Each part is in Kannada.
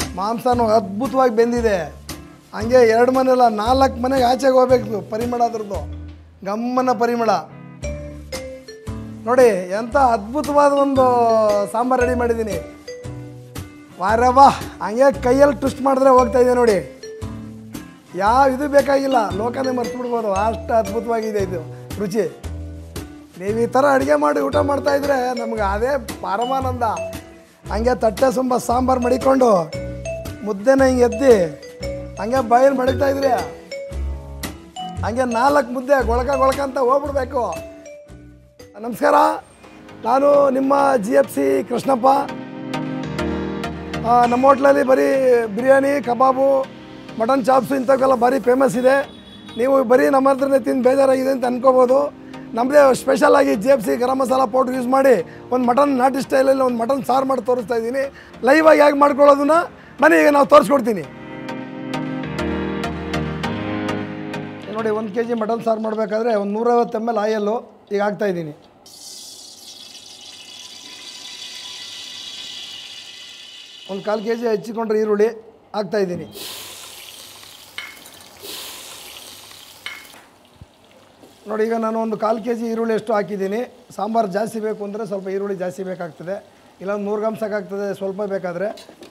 ಮಾಂಸನೂ ಅದ್ಭುತವಾಗಿ ಬೆಂದಿದೆ ಹಂಗೆ ಎರಡು ಮನೆಲ್ಲ ನಾಲ್ಕು ಮನೆಗೆ ಆಚೆಗೆ ಹೋಗ್ಬೇಕು ಪರಿಮಳ ಅದ್ರದ್ದು ಗಮ್ಮನ ಪರಿಮಳ ನೋಡಿ ಎಂಥ ಅದ್ಭುತವಾದ ಒಂದು ಸಾಂಬಾರು ರೆಡಿ ಮಾಡಿದ್ದೀನಿ ವಾರ ವಾ ಹಂಗೆ ಕೈಯಲ್ಲಿ ಟ್ವಿಸ್ಟ್ ಮಾಡಿದ್ರೆ ಹೋಗ್ತಾ ಇದೆ ನೋಡಿ ಯಾವ ಇದು ಬೇಕಾಗಿಲ್ಲ ಲೋಕನೇ ಮರ್ತು ಬಿಡ್ಬೋದು ಅಷ್ಟು ಅದ್ಭುತವಾಗಿದೆ ಇದು ರುಚಿ ನೀವು ಈ ಥರ ಅಡುಗೆ ಮಾಡಿ ಊಟ ಮಾಡ್ತಾ ಇದ್ರೆ ನಮ್ಗೆ ಅದೇ ಪರಮಾನಂದ ಹಂಗೆ ತಟ್ಟೆ ತುಂಬ ಸಾಂಬಾರು ಮಡಿಕೊಂಡು ಮುದ್ದೆನ ಹಿಂಗೆ ಎತ್ತಿ ಹಂಗೆ ಬಾಯಲ್ಲಿ ಮಡಿತಾ ಇದ್ರಿ ಹಂಗೆ ನಾಲ್ಕು ಮುದ್ದೆ ಗೊಳಕ ಗೊಳಕ ಅಂತ ಹೋಗ್ಬಿಡ್ಬೇಕು ನಮಸ್ಕಾರ ನಾನು ನಿಮ್ಮ ಜಿ ಎಫ್ ಸಿ ಕೃಷ್ಣಪ್ಪ ಆ, ನಮ್ಮ ಹೋಟ್ಲಲ್ಲಿ ಬರೀ ಬಿರಿಯಾನಿ ಕಬಾಬು ಮಟನ್ ಚಾಪ್ಸು ಇಂಥವೆಲ್ಲ ಭಾರಿ ಫೇಮಸ್ ಇದೆ ನೀವು ಬರೀ ನಮ್ಮ ಹತ್ರನೇ ತಿಂದು ಬೇಜಾರಾಗಿದೆ ಅಂತ ಅನ್ಕೋಬೋದು ನಮ್ಮದೇ ಸ್ಪೆಷಲಾಗಿ G F C garam masala powder use ಮಾಡಿ ಒಂದು ಮಟನ್ ನಾಟಿ ಸ್ಟೈಲಲ್ಲಿ ಒಂದು ಮಟನ್ ಸಾರು ಮಾಡಿ ತೋರಿಸ್ತಾ ಇದ್ದೀನಿ ಲೈವಾಗಿ ಹೇಗೆ ಮಾಡ್ಕೊಳ್ಳೋದನ್ನ ಬನ್ನಿ ಈಗ ನಾವು ತೋರಿಸ್ಕೊಡ್ತೀನಿ ನೋಡಿ ಒಂದು ಕೆ ಜಿ ಮಟನ್ ಸಾರು ಮಾಡಬೇಕಾದ್ರೆ ಒಂದು ನೂರೈವತ್ತು ಎಮ್ ಎಲ್ ಆಯಲ್ಲು ಈಗ ಹಾಕ್ತಾಯಿದ್ದೀನಿ ಒಂದು ಕಾಲು ಕೆ ಜಿ ಹೆಚ್ಚಿಕೊಂಡ್ರೆ ಈರುಳ್ಳಿ ಹಾಕ್ತಾಯಿದ್ದೀನಿ ನೋಡಿ ಈಗ ನಾನು ಒಂದು ಕಾಲು ಕೆ ಜಿ ಈರುಳ್ಳಿ ಎಷ್ಟು ಹಾಕಿದ್ದೀನಿ ಸಾಂಬಾರು ಜಾಸ್ತಿ ಬೇಕು ಅಂದರೆ ಸ್ವಲ್ಪ ಈರುಳ್ಳಿ ಜಾಸ್ತಿ ಬೇಕಾಗ್ತದೆ ಇಲ್ಲ ಒಂದು ನೂರು ಗ್ರಾಮ್ ಸಾಕಾಗ್ತದೆ ಸ್ವಲ್ಪ ಬೇಕಾದರೆ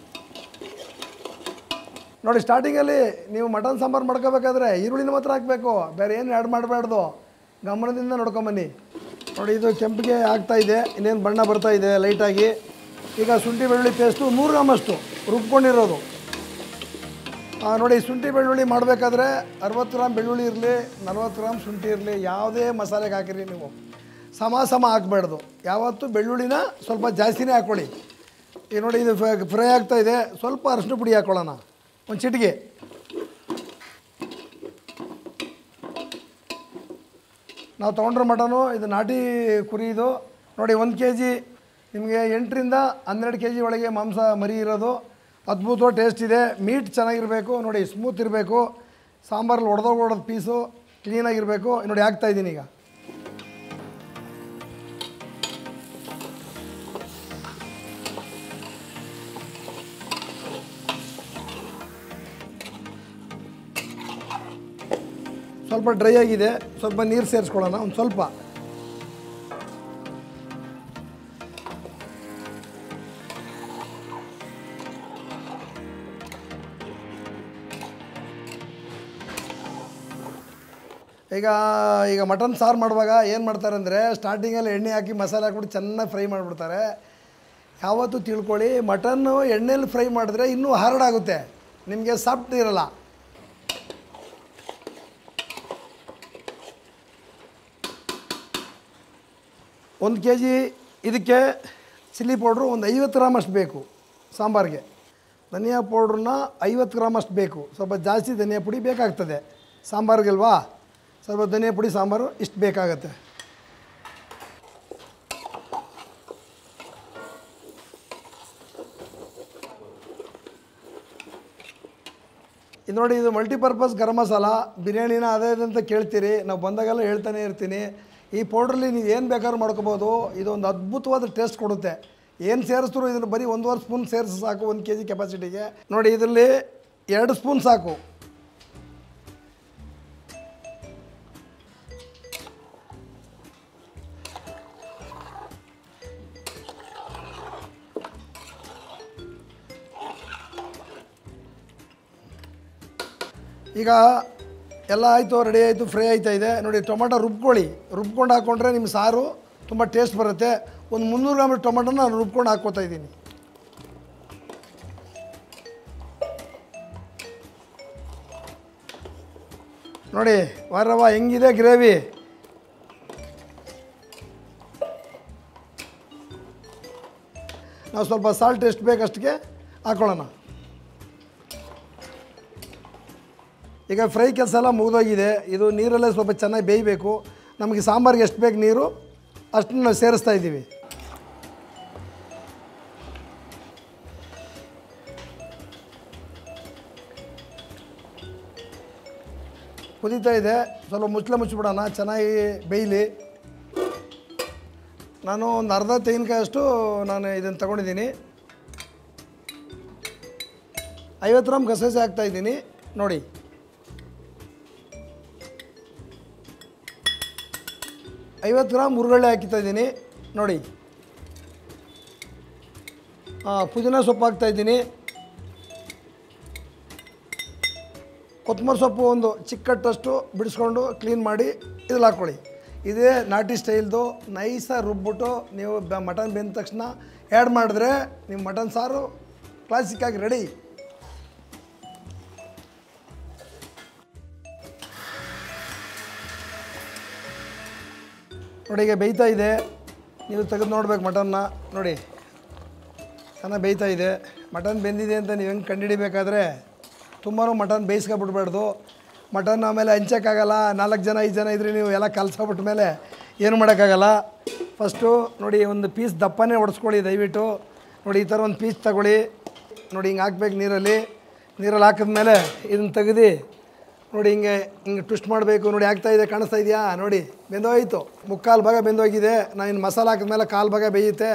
ನೋಡಿ ಸ್ಟಾರ್ಟಿಂಗಲ್ಲಿ ನೀವು ಮಟನ್ ಸಾಂಬಾರು ಮಾಡ್ಕೋಬೇಕಾದ್ರೆ ಈರುಳ್ಳಿನ ಮಾತ್ರ ಹಾಕಬೇಕು ಬೇರೆ ಏನು ಆ್ಯಡ್ ಮಾಡಬಾರ್ದು ಗಮನದಿಂದ ನೋಡ್ಕೊಂಬನ್ನಿ ನೋಡಿ ಇದು ಕೆಂಪಿಗೆ ಆಗ್ತಾ ಇದೆ ಇನ್ನೇನು ಬಣ್ಣ ಬರ್ತಾ ಇದೆ ಲೈಟಾಗಿ ಈಗ ಶುಂಠಿ ಬೆಳ್ಳುಳ್ಳಿ ಪೇಸ್ಟು ನೂರು ಗ್ರಾಮಷ್ಟು ರುಬ್ಕೊಂಡಿರೋದು ಆ, ನೋಡಿ ಶುಂಠಿ ಬೆಳ್ಳುಳ್ಳಿ ಮಾಡಬೇಕಾದ್ರೆ ಅರವತ್ತು ಗ್ರಾಮ್ ಬೆಳ್ಳುಳ್ಳಿ ಇರಲಿ ನಲ್ವತ್ತು ಗ್ರಾಮ್ ಶುಂಠಿ ಇರಲಿ ಯಾವುದೇ ಮಸಾಲೆಗೆ ಹಾಕಿರಿ ನೀವು ಸಮ ಸಮ ಹಾಕಬಾರ್ದು ಯಾವತ್ತೂ ಬೆಳ್ಳುಳ್ಳಿನ ಸ್ವಲ್ಪ ಜಾಸ್ತಿನೇ ಹಾಕ್ಕೊಳ್ಳಿ ಈಗ ನೋಡಿ ಇದು ಫ್ರೈ ಆಗ್ತಾ ಇದೆ ಸ್ವಲ್ಪ ಅರಶಿನ ಪುಡಿ ಹಾಕ್ಕೊಳ್ಳೋಣ ಒಂದು ಚಿಟಿಗೆ ನಾವು ತೊಗೊಂಡ್ರೆ ಮಟನು ಇದು ನಾಟಿ ಕುರಿ ಇದು ನೋಡಿ ಒಂದು ಕೆ ಜಿ ನಿಮಗೆ ಎಂಟರಿಂದ ಹನ್ನೆರಡು ಕೆ ಜಿ ಒಳಗೆ ಮಾಂಸ ಮರಿ ಇರೋದು ಅದ್ಭುತವಾಗಿ ಟೇಸ್ಟ್ ಇದೆ ಮೀಟ್ ಚೆನ್ನಾಗಿರಬೇಕು ನೋಡಿ ಸ್ಮೂತ್ ಇರಬೇಕು ಸಾಂಬಾರಲ್ಲಿ ಹೊಡೆದೋಗೋಡೋದು ಪೀಸು ಕ್ಲೀನಾಗಿರಬೇಕು ನೋಡಿ ಹಾಕ್ತಾ ಇದ್ದೀನಿ ಈಗ ಸ್ವಲ್ಪ ಡ್ರೈ ಆಗಿದೆ ಸ್ವಲ್ಪ ನೀರು ಸೇರಿಸ್ಕೊಳ್ಳೋಣ ಒಂದು ಸ್ವಲ್ಪ ಈಗ ಈಗ ಮಟನ್ ಸಾರು ಮಾಡುವಾಗ ಏನು ಮಾಡ್ತಾರೆ ಅಂದರೆ ಸ್ಟಾರ್ಟಿಂಗಲ್ಲಿ ಎಣ್ಣೆ ಹಾಕಿ ಮಸಾಲೆ ಹಾಕ್ಬಿಟ್ಟು ಚೆನ್ನಾಗಿ ಫ್ರೈ ಮಾಡಿಬಿಡ್ತಾರೆ ಯಾವತ್ತೂ ತಿಳ್ಕೊಳ್ಳಿ ಮಟನ್ನು ಎಣ್ಣೆಲಿ ಫ್ರೈ ಮಾಡಿದ್ರೆ ಇನ್ನೂ ಹಾರ್ಡ್ ಆಗುತ್ತೆ ನಿಮಗೆ ಸಾಫ್ಟ್ ಇರಲ್ಲ ಒಂದು ಕೆ ಜಿ ಇದಕ್ಕೆ ಚಿಲ್ಲಿ ಪೌಡ್ರು ಒಂದು ಐವತ್ತು ಗ್ರಾಮ್ ಅಷ್ಟು ಬೇಕು ಸಾಂಬಾರಿಗೆ ಧನಿಯಾ ಪೌಡ್ರನ್ನ ಐವತ್ತು ಗ್ರಾಮ್ ಅಷ್ಟು ಬೇಕು ಸ್ವಲ್ಪ ಜಾಸ್ತಿ ಧನಿಯಾ ಪುಡಿ ಬೇಕಾಗ್ತದೆ ಸಾಂಬಾರಿಗಲ್ವಾ ಸ್ವಲ್ಪ ಧನಿಯಾ ಪುಡಿ ಸಾಂಬಾರು ಇಷ್ಟು ಬೇಕಾಗತ್ತೆ ಇದು ನೋಡಿ ಇದು ಮಲ್ಟಿಪರ್ಪಸ್ ಗರಂ ಮಸಾಲ ಬಿರಿಯಾನಿನ ಅದೇ ಇದೆ ಅಂತ ಕೇಳ್ತೀರಿ ನಾವು ಬಂದಾಗೆಲ್ಲ ಹೇಳ್ತಾನೆ ಇರ್ತೀನಿ ಈ ಪೌಡ್ರಲ್ಲಿ ನೀವು ಏನು ಬೇಕಾದ್ರೂ ಮಾಡ್ಕೋಬೋದು ಇದೊಂದು ಅದ್ಭುತವಾದ ಟೇಸ್ಟ್ ಕೊಡುತ್ತೆ ಏನು ಸೇರಿಸಿದ್ರು ಇದನ್ನು ಬರೀ ಒಂದೂವರೆ ಸ್ಪೂನ್ ಸೇರಿಸಿ ಸಾಕು ಒಂದು ಕೆ ಜಿ ಕೆಪಾಸಿಟಿಗೆ ನೋಡಿ ಇದರಲ್ಲಿ ಎರಡು ಸ್ಪೂನ್ ಸಾಕು ಈಗ ಎಲ್ಲ ಆಯಿತು ರೆಡಿ ಆಯಿತು ಫ್ರೈ ಆಯ್ತಾ ಇದೆ ನೋಡಿ ಟೊಮೆಟೊ ರುಬ್ಕೊಳ್ಳಿ ರುಬ್ಕೊಂಡು ಹಾಕ್ಕೊಂಡ್ರೆ ನಿಮ್ಮ ಸಾರು ತುಂಬ ಟೇಸ್ಟ್ ಬರುತ್ತೆ ಒಂದು ಮುನ್ನೂರು ಗ್ರಾಮ್ ಟೊಮೆಟೊನ ನಾನು ರುಬ್ಕೊಂಡು ಹಾಕ್ಕೋತಾ ಇದ್ದೀನಿ ನೋಡಿ ವಾರವ ಹೆಂಗಿದೆ ಗ್ರೇವಿ ನಾವು ಸ್ವಲ್ಪ ಸಾಲ್ಟ್ ಎಷ್ಟು ಬೇಕಷ್ಟಕ್ಕೆ ಹಾಕ್ಕೊಳ್ಳೋಣ ಈಗ ಫ್ರೈ ಕೆಲಸ ಎಲ್ಲ ಮುಗಿದೋಗಿದೆ ಇದು ನೀರಲ್ಲೇ ಸ್ವಲ್ಪ ಚೆನ್ನಾಗಿ ಬೇಯಬೇಕು ನಮಗೆ ಸಾಂಬಾರಿಗೆ ಎಷ್ಟು ಬೇಕು ನೀರು ಅಷ್ಟನ್ನು ನಾವು ಸೇರಿಸ್ತಾ ಇದ್ದೀವಿ ಕುದೀತಾ ಇದೆ ಸ್ವಲ್ಪ ಮುಚ್ಚಳ ಮುಚ್ಚಿಬಿಡೋಣ ಚೆನ್ನಾಗಿ ಬೇಯಲಿ ನಾನು ಒಂದು ಅರ್ಧ ತೆಂಗಿನಕಾಯಿ ಅಷ್ಟು ನಾನು ಇದನ್ನು ತಗೊಂಡಿದ್ದೀನಿ ಐವತ್ತು ಗ್ರಾಮ್ ಗಸಗಸೆ ಹಾಕ್ತಾಯಿದ್ದೀನಿ ನೋಡಿ ಐವತ್ತು ಗ್ರಾಮ್ ಹುರುಗಳ್ಳೆ ಹಾಕಿತಾ ಇದ್ದೀನಿ ನೋಡಿ ಹಾಂ ಪುದೀನ ಸೊಪ್ಪು ಹಾಕ್ತಾಯಿದ್ದೀನಿ ಕೊತ್ತಂಬರಿ ಸೊಪ್ಪು ಒಂದು ಚಿಕ್ಕಟ್ಟಷ್ಟು ಬಿಡಿಸ್ಕೊಂಡು ಕ್ಲೀನ್ ಮಾಡಿ ಇದ್ರಲ್ಲಿ ಹಾಕ್ಕೊಳ್ಳಿ ಇದೇ ನಾಟಿ ಸ್ಟೈಲ್ದು ನೈಸಾಗಿ ರುಬ್ಬಿಟ್ಟು ನೀವು ಬ ಮಟನ್ ಬೆಂದ ತಕ್ಷಣ ಆ್ಯಡ್ ಮಾಡಿದ್ರೆ ನಿಮ್ಮ ಮಟನ್ ಸಾರು ಕ್ಲಾಸಿಕ್ಕಾಗಿ ರೆಡಿ ನೋಡಿ ಈಗ ಬೇಯ್ತಾ ಇದೆ ನೀವು ತೆಗೆದು ನೋಡ್ಬೇಕು ಮಟನ್ನ ನೋಡಿ ಚೆನ್ನಾಗಿ ಬೇಯ್ತಾ ಇದೆ ಮಟನ್ ಬೆಂದಿದೆ ಅಂತ ನೀವು ಹೆಂಗೆ ಕಂಡುಹಿಡಿಬೇಕಾದ್ರೆ ತುಂಬಾ ಮಟನ್ ಬೇಯಿಸ್ಕೊಬಿಡ್ಬಾರ್ದು ಮಟನ್ ಆಮೇಲೆ ಹಂಚೋಕ್ಕಾಗಲ್ಲ ನಾಲ್ಕು ಜನ ಐದು ಜನ ಇದ್ರೆ ನೀವು ಎಲ್ಲ ಕಲ್ಸೋಬಿಟ್ಟ ಮೇಲೆ ಏನು ಮಾಡೋಕ್ಕಾಗಲ್ಲ ಫಸ್ಟು ನೋಡಿ ಒಂದು ಪೀಸ್ ದಪ್ಪನೇ ಹೊಡೆಸ್ಕೊಳ್ಳಿ ದಯವಿಟ್ಟು ನೋಡಿ ಈ ಥರ ಒಂದು ಪೀಸ್ ತಗೊಳ್ಳಿ ನೋಡಿ ಹಿಂಗೆ ಹಾಕ್ಬೇಕು ನೀರಲ್ಲಿ ನೀರಲ್ಲಿ ಹಾಕಿದ್ಮೇಲೆ ಇದನ್ನು ತೆಗೆದು ನೋಡಿ ಹಿಂಗೆ ಹಿಂಗೆ ಟ್ವಿಸ್ಟ್ ಮಾಡಬೇಕು ನೋಡಿ ಆಗ್ತಾ ಇದೆ ಕಾಣಿಸ್ತಾ ಇದೆಯಾ ನೋಡಿ ಬೆಂದೋಯ್ತು ಮುಕ್ಕಾಲು ಭಾಗ ಬೆಂದೋಗಿದೆ ನಾನು ಇನ್ನು ಮಸಾಲ ಹಾಕಿದ್ಮೇಲೆ ಕಾಲು ಭಾಗ ಬೇಯುತ್ತೆ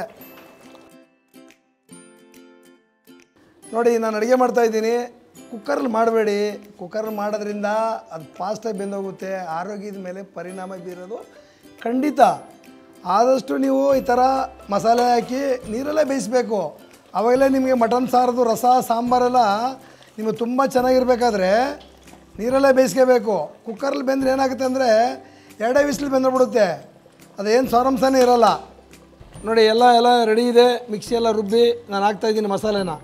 ನೋಡಿ ನಾನು ಅಡುಗೆ ಮಾಡ್ತಾ ಇದ್ದೀನಿ ಕುಕ್ಕರಲ್ಲಿ ಮಾಡಬೇಡಿ ಕುಕ್ಕರಲ್ಲಿ ಮಾಡೋದ್ರಿಂದ ಅದು ಫಾಸ್ಟಾಗಿ ಬೆಂದೋಗುತ್ತೆ ಆರೋಗ್ಯದ ಮೇಲೆ ಪರಿಣಾಮ ಬೀರೋದು ಖಂಡಿತ ಆದಷ್ಟು ನೀವು ಈ ಥರ ಮಸಾಲೆ ಹಾಕಿ ನೀರಲ್ಲೇ ಬೇಯಿಸಬೇಕು ಆವಾಗಲೇ ನಿಮಗೆ ಮಟನ್ ಸಾರದು ರಸ ಸಾಂಬಾರೆಲ್ಲ ನಿಮಗೆ ತುಂಬ ಚೆನ್ನಾಗಿರ್ಬೇಕಾದ್ರೆ ನೀರಲ್ಲೇ ಬೇಯಿಸ್ಕೋಬೇಕು ಕುಕ್ಕರಲ್ಲಿ ಬೆಂದ್ರೆ ಏನಾಗುತ್ತೆ ಅಂದರೆ ಎರಡೇ ವಿಸ್ಲು ಬೆಂದ್ಬಿಡುತ್ತೆ ಅದೇನು ಸಾರಾಂಶನೇ ಇರಲ್ಲ ನೋಡಿ ಎಲ್ಲ ಎಲ್ಲ ರೆಡಿ ಇದೆ ಮಿಕ್ಸಿ ಎಲ್ಲ ರುಬ್ಬಿ ನಾನು ಹಾಕ್ತಾಯಿದ್ದೀನಿ ಮಸಾಲೆನ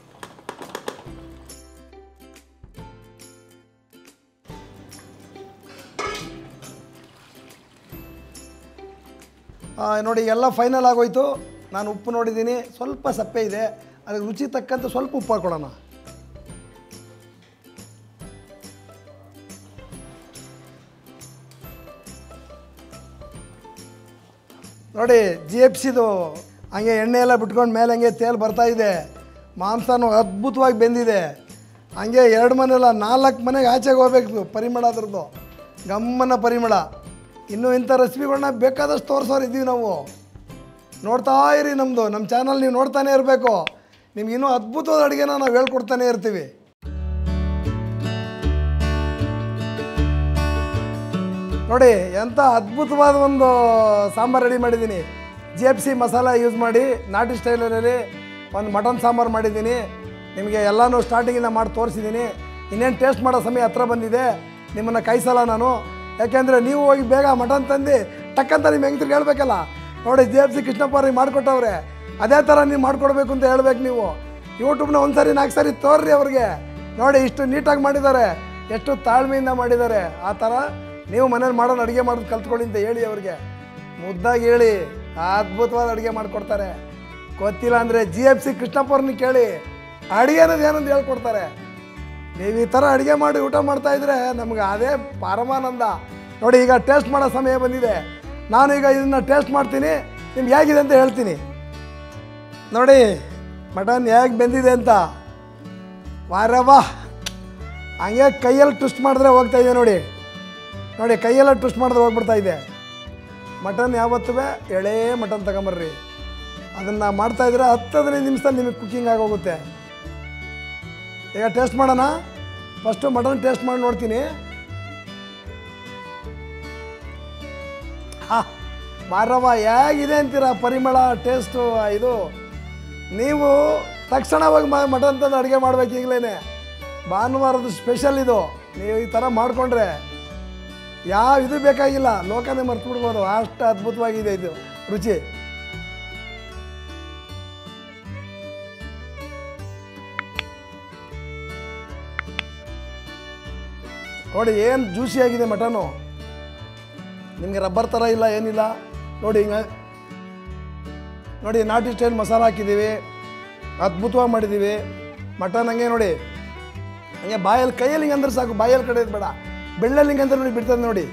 ಆ, ನೋಡಿ ಎಲ್ಲ ಫೈನಲ್ ಆಗೋಯ್ತು ನಾನು ಉಪ್ಪು ನೋಡಿದ್ದೀನಿ ಸ್ವಲ್ಪ ಸಪ್ಪೆ ಇದೆ ಅದಕ್ಕೆ ರುಚಿ ತಕ್ಕಂತೆ ಸ್ವಲ್ಪ ಉಪ್ಪು ಹಾಕ್ಕೊಡೋಣ ನೋಡಿ ಜಿ ಎಫ್ ಸಿದು ಹಂಗೆ ಎಣ್ಣೆ ಎಲ್ಲ ಬಿಟ್ಕೊಂಡು ಮೇಲೆ ಹಂಗೆ ತೇಲ್ ಬರ್ತಾ ಇದೆ ಮಾಂಸನೂ ಅದ್ಭುತವಾಗಿ ಬೆಂದಿದೆ ಹಂಗೆ ಎರಡು ಮನೆಲ್ಲ ನಾಲ್ಕು ಮನೆಗೆ ಆಚೆಗೆ ಹೋಗ್ಬೇಕು ಪರಿಮಳ ಅದ್ರದ್ದು ಗಮ್ಮನ ಪರಿಮಳ ಇನ್ನೂ ಇಂಥ ರೆಸಿಪಿಗಳನ್ನ ಬೇಕಾದಷ್ಟು ತೋರಿಸೋರು ಇದ್ದೀವಿ ನಾವು ನೋಡ್ತಾ ಇರಿ ನಮ್ಮದು ನಮ್ಮ ಚಾನಲ್ ನೀವು ನೋಡ್ತಾನೆ ಇರಬೇಕು ನಿಮ್ಗೆ ಇನ್ನೂ ಅದ್ಭುತವಾದ ಅಡುಗೆನ ನಾವು ಹೇಳ್ಕೊಡ್ತಾನೆ ಇರ್ತೀವಿ ನೋಡಿ ಎಂಥ ಅದ್ಭುತವಾದ ಒಂದು ಸಾಂಬಾರು ರೆಡಿ ಮಾಡಿದ್ದೀನಿ G F C masala use ಮಾಡಿ ನಾಟಿ ಸ್ಟೈಲಲ್ಲಿ ಒಂದು ಮಟನ್ ಸಾಂಬಾರು ಮಾಡಿದ್ದೀನಿ ನಿಮಗೆ ಎಲ್ಲನೂ ಸ್ಟಾರ್ಟಿಂಗಿಂದ ಮಾಡಿ ತೋರಿಸಿದ್ದೀನಿ ಇನ್ನೇನು ಟೇಸ್ಟ್ ಮಾಡೋ ಸಮಯ ಹತ್ರ ಬಂದಿದೆ ನಿಮ್ಮನ್ನು ಕಾಯಿಸಲ್ಲ ನಾನು ಯಾಕೆಂದರೆ ನೀವು ಹೋಗಿ ಬೇಗ ಮಟನ್ ತಂದು ಟಕ್ಕಂತ ನಿಮ್ಮ ಹೆಂಗ್ತಿರ್ಗೆ ಹೇಳ್ಬೇಕಲ್ಲ ನೋಡಿ ಜಿ ಎಫ್ ಸಿ ಕೃಷ್ಣಪ್ಪ ಅವ್ರಿಗೆ ಮಾಡಿಕೊಟ್ಟವ್ರೆ ಅದೇ ಥರ ನೀವು ಮಾಡಿಕೊಡ್ಬೇಕು ಅಂತ ಹೇಳ್ಬೇಕು ನೀವು ಯೂಟ್ಯೂಬ್ನ ಒಂದು ಸರಿ ನಾಲ್ಕು ಸರಿ ತೋರ್ರಿ ಅವ್ರಿಗೆ ನೋಡಿ ಇಷ್ಟು ನೀಟಾಗಿ ಮಾಡಿದ್ದಾರೆ ಎಷ್ಟು ತಾಳ್ಮೆಯಿಂದ ಮಾಡಿದ್ದಾರೆ ಆ ಥರ ನೀವು ಮನೇಲಿ ಮಾಡೋದು ಅಡುಗೆ ಮಾಡೋದು ಕಲ್ತ್ಕೊಳ್ಳಿ ಅಂತ ಹೇಳಿ ಅವ್ರಿಗೆ ಮುದ್ದಾಗಿ ಹೇಳಿ ಅದ್ಭುತವಾದ ಅಡುಗೆ ಮಾಡಿಕೊಡ್ತಾರೆ ಗೊತ್ತಿಲ್ಲ ಅಂದರೆ ಜಿ ಎಫ್ ಸಿ ಕೃಷ್ಣಪ್ಪ ಅವ್ರನ್ನ ಕೇಳಿ ಅಡುಗೆ ಅನ್ನೋದು ಏನಂತ ಹೇಳ್ಕೊಡ್ತಾರೆ ನೀವು ಈ ಥರ ಅಡುಗೆ ಮಾಡಿ ಊಟ ಮಾಡ್ತಾ ಇದ್ರೆ ನಮ್ಗೆ ಅದೇ ಪರಮಾನಂದ ನೋಡಿ ಈಗ ಟೇಸ್ಟ್ ಮಾಡೋ ಸಮಯ ಬಂದಿದೆ ನಾನು ಈಗ ಇದನ್ನು ಟೇಸ್ಟ್ ಮಾಡ್ತೀನಿ ನಿಮ್ಗೆ ಹೇಗಿದೆ ಅಂತ ಹೇಳ್ತೀನಿ ನೋಡಿ ಮಟನ್ ಹೇಗೆ ಬೆಂದಿದೆ ಅಂತ ವಾರವಾ ಹಂಗೆ ಕೈಯಲ್ಲಿ ಟ್ವಿಸ್ಟ್ ಮಾಡಿದ್ರೆ ಹೋಗ್ತಾ ಇದೆ ನೋಡಿ ನೋಡಿ ಕೈಯೆಲ್ಲ ಟ್ವಿಸ್ಟ್ ಮಾಡಿದ್ರೆ ಹೋಗ್ಬಿಡ್ತಾ ಇದೆ ಮಟನ್ ಯಾವತ್ತೂ ಎಳೆ ಮಟನ್ ತಗೊಂಬರ್ರಿ ಅದನ್ನು ಮಾಡ್ತಾ ಇದ್ರೆ ಹತ್ತು ಹದಿನೈದು ನಿಮಿಷದಲ್ಲಿ ನಿಮಗೆ ಕುಕ್ಕಿಂಗ್ ಆಗೋಗುತ್ತೆ ಈಗ ಟೇಸ್ಟ್ ಮಾಡೋಣ ಫಸ್ಟು ಮಟನ್ ಟೇಸ್ಟ್ ಮಾಡಿ ನೋಡ್ತೀನಿ ಹಾ ಮಾರವ್ವ ಹೇಗಿದೆ ಅಂತೀರ ಪರಿಮಳ ಟೇಸ್ಟು ಇದು ನೀವು ತಕ್ಷಣ ಹೋಗಿ ಮಟನ್ ತಂದು ಅಡುಗೆ ಮಾಡ್ಬೇಕು ಈಗಲೇ ಭಾನುವಾರದ ಸ್ಪೆಷಲ್ ಇದು ನೀವು ಈ ಥರ ಮಾಡಿಕೊಂಡ್ರೆ ಯಾವ ಇದು ಬೇಕಾಗಿಲ್ಲ ಲೋಕನೇ ಮರ್ತು ಬಿಡ್ಬೋದು ಅಷ್ಟು ಅದ್ಭುತವಾಗಿದೆ ಇದು ರುಚಿ ನೋಡಿ ಏನು ಜ್ಯೂಸಿಯಾಗಿದೆ ಮಟನು ನಿಮಗೆ ರಬ್ಬರ್ ಥರ ಇಲ್ಲ ಏನಿಲ್ಲ ನೋಡಿ ಹಿಂಗೆ ನೋಡಿ ನಾಟಿ ಸ್ಟೈಲ್ ಮಸಾಲ ಹಾಕಿದ್ದೀವಿ ಅದ್ಭುತವಾಗಿ ಮಾಡಿದ್ದೀವಿ ಮಟನ್ ಹಂಗೆ ನೋಡಿ ಹಂಗೆ ಬಾಯಲ್ಲಿ ಕೈಯಲ್ಲಿ ಹಿಂಗೆ ಅಂದ್ರೆ ಸಾಕು ಬಾಯಲ್ಲಿ ಕಡೆ ಬೇಡ ಬೆಳ್ಳಲ್ಲಿ ಹಿಂಗೆ ಅಂದ್ರೆ ನೋಡಿ ಬಿಡ್ತದೆ ನೋಡಿ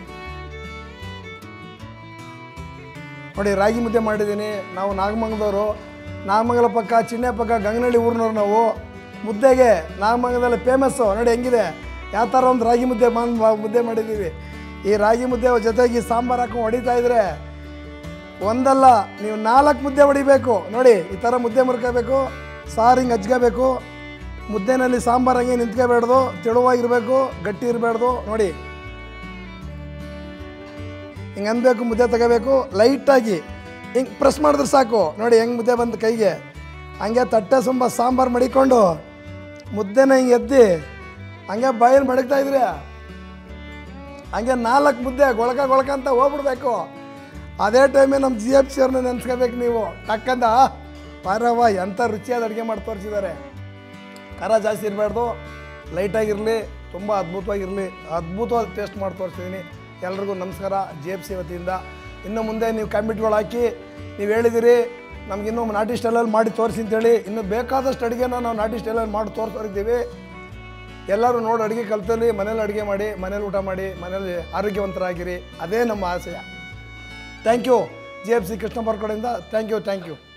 ನೋಡಿ ರಾಗಿ ಮುದ್ದೆ ಮಾಡಿದ್ದೀನಿ ನಾವು ನಾಗಮಂಗಲದವರು ನಾಗಮಂಗಲ ಪಕ್ಕ ಚಿಣ್ಣೆ ಪಕ್ಕ ಗಂಗನಹಳ್ಳಿ ಊರಿನವ್ರು ನಾವು ಮುದ್ದೆಗೆ ನಾಗಮಂಗಲದಲ್ಲಿ ಫೇಮಸ್ಸು ನೋಡಿ ಹೆಂಗಿದೆ ಯಾವ ಥರ ಒಂದು ರಾಗಿ ಮುದ್ದೆ ಮಾನ್ ಮುದ್ದೆ ಮಾಡಿದ್ದೀವಿ ಈ ರಾಗಿ ಮುದ್ದೆ ಜೊತೆಗೆ ಈ ಸಾಂಬಾರು ಹಾಕೊಂಡು ಹೊಡಿತಾ ಇದ್ರೆ ಒಂದಲ್ಲ ನೀವು ನಾಲ್ಕು ಮುದ್ದೆ ಹೊಡಿಬೇಕು ನೋಡಿ ಈ ಥರ ಮುದ್ದೆ ಮುರ್ಕೋಬೇಕು ಸಾರು ಹಿಂಗೆ ಹಚ್ಕೋಬೇಕು ಮುದ್ದೆನಲ್ಲಿ ಸಾಂಬಾರು ಹಂಗೆ ನಿಂತ್ಕೋಬೇಡ್ದು ತೆಳುವಾಗಿರಬೇಕು ಗಟ್ಟಿ ಇರಬೇಡ್ದು ನೋಡಿ ಹಿಂಗೆ ಅನ್ಬೇಕು ಮುದ್ದೆ ತಗೋಬೇಕು ಲೈಟಾಗಿ ಹಿಂಗೆ ಪ್ರೆಸ್ ಮಾಡಿದ್ರೆ ಸಾಕು ನೋಡಿ ಹೆಂಗೆ ಮುದ್ದೆ ಬಂತು ಕೈಗೆ ಹಂಗೆ ತಟ್ಟೆ ತುಂಬ ಸಾಂಬಾರು ಮಡಿಕೊಂಡು ಮುದ್ದೆನ ಹಿಂಗೆ ಎತ್ತಿ ಹಂಗೆ ಬಾಯಲ್ಲಿ ಮಡಗ್ತಾ ಇದ್ರಿ ಹಂಗೆ ನಾಲ್ಕು ಮುದ್ದೆ ಗೊಳಕ ಗೊಳಕ ಅಂತ ಹೋಗ್ಬಿಡ್ಬೇಕು ಅದೇ ಟೈಮೇ ನಮ್ಮ ಜಿ ಎಫ್ ಸಿ ಅವ್ರನ್ನ ನೆನ್ಸ್ಕೋಬೇಕು ನೀವು ಟಕ್ಕಂದ ಪಾರವ್ವ ಎಂಥ ರುಚಿಯಾದ ಅಡುಗೆ ಮಾಡಿ ತೋರಿಸಿದ್ದಾರೆ ಖಾರ ಜಾಸ್ತಿ ಇರಬಾರ್ದು ಲೈಟಾಗಿರಲಿ ತುಂಬ ಅದ್ಭುತವಾಗಿರಲಿ ಅದ್ಭುತವಾದ ಟೇಸ್ಟ್ ಮಾಡಿ ತೋರಿಸಿದ್ದೀನಿ ಎಲ್ರಿಗೂ ನಮಸ್ಕಾರ ಜಿ ಎಫ್ ಸಿ ವತಿಯಿಂದ ಇನ್ನು ಮುಂದೆ ನೀವು ಕಾಮೆಂಟ್ಗಳು ಹಾಕಿ ನೀವು ಹೇಳಿದಿರಿ ನಮಗಿನ್ನೂ ನಾಟಿ ಸ್ಟೈಲಲ್ಲಿ ಮಾಡಿ ತೋರಿಸಿ ಅಂತೇಳಿ ಇನ್ನು ಬೇಕಾದಷ್ಟು ಅಡುಗೆನ ನಾವು ನಾಟಿ ಸ್ಟೈಲಲ್ಲಿ ಮಾಡಿ ತೋರಿಸ್ತಿದ್ದೀವಿ ಎಲ್ಲರೂ ನೋಡಿ ಅಡುಗೆ ಕಲ್ತಲ್ಲಿ ಮನೇಲಿ ಅಡುಗೆ ಮಾಡಿ ಮನೇಲಿ ಊಟ ಮಾಡಿ ಮನೇಲಿ ಆರೋಗ್ಯವಂತರಾಗಿರಿ ಅದೇ ನಮ್ಮ ಆಸೆ thank you G F C ಕೃಷ್ಣಪ್ಪರ ಕಡೆಯಿಂದ ಥ್ಯಾಂಕ್ ಯು ಥ್ಯಾಂಕ್ ಯು